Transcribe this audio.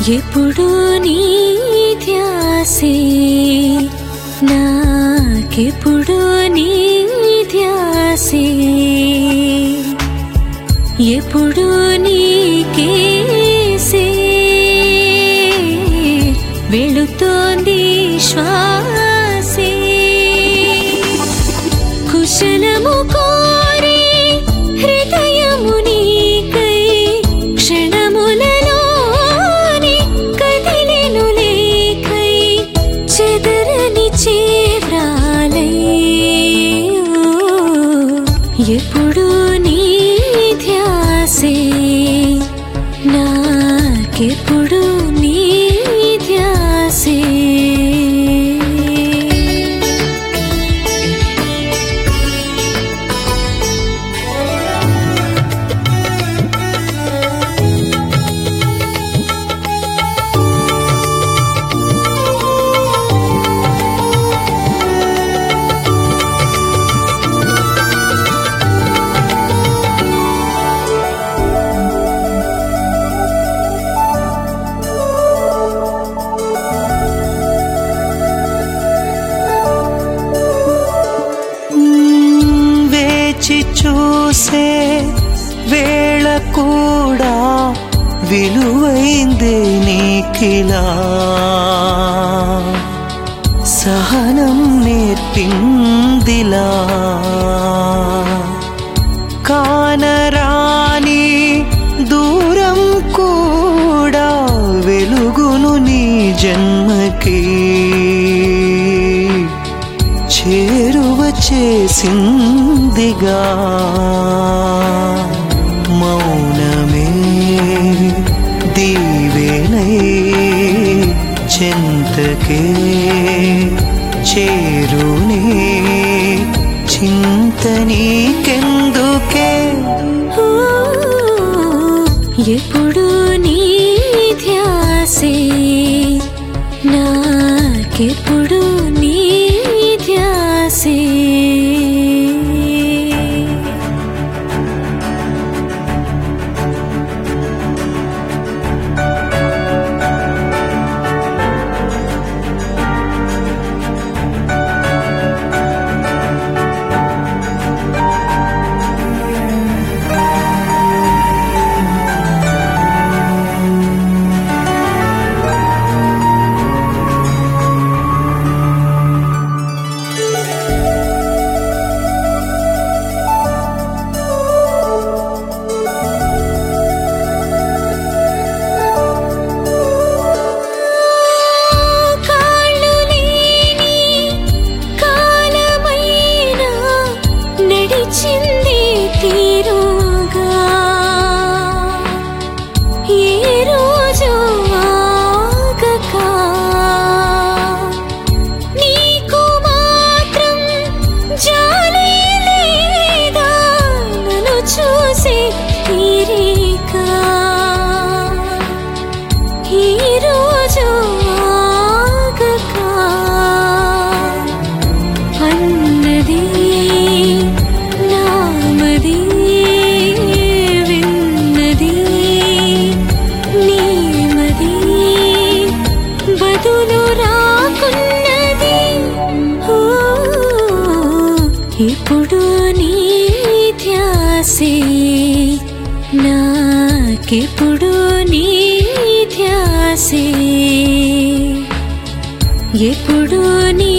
ఎప్పుడు నీ ధ్యాసే నాకెప్పుడు నీ ధ్యాసే ఎప్పుడు నీకేసే వెళుతోంది శ్వాసే కుశలము కోరి హృదయము నీకై క్షణములలోని కదిలెను లేకై చెదరని చేవ్రాలై ఎప్పుడు నీ ధ్యాసే నాకెప్పుడు నీ ధ్యాసే వేచి చూసే వేళ కూడా విలువైందే నీకిలా సహనం నేర్పిందిలా కానరాని దూరం కూడా వెలుగును నీ జన్మకి చేరువ చేసిందిగా మౌనమే దీవెనై చెంతకే చేరునే చింతనీకెందుకే ఓ, ఎప్పుడు నీ ధ్యాసే నాకెప్పుడు నీ ధ్యాసే కాళ్ళు లేని కాలమైనా నడిచింది తీరుగా ఏ రోజు ఆగక నీకు మాత్రం జాలి లేదా నన్ను చూసి తీరిక ఈ రోజు ఆగక అన్నది నామది విన్నది నీమది బదులు రాకున్నది ఓ, ఇప్పుడు నీ ధ్యాసే నాకెప్పుడు నీ ధ్యాసే ఎప్పుడు నీ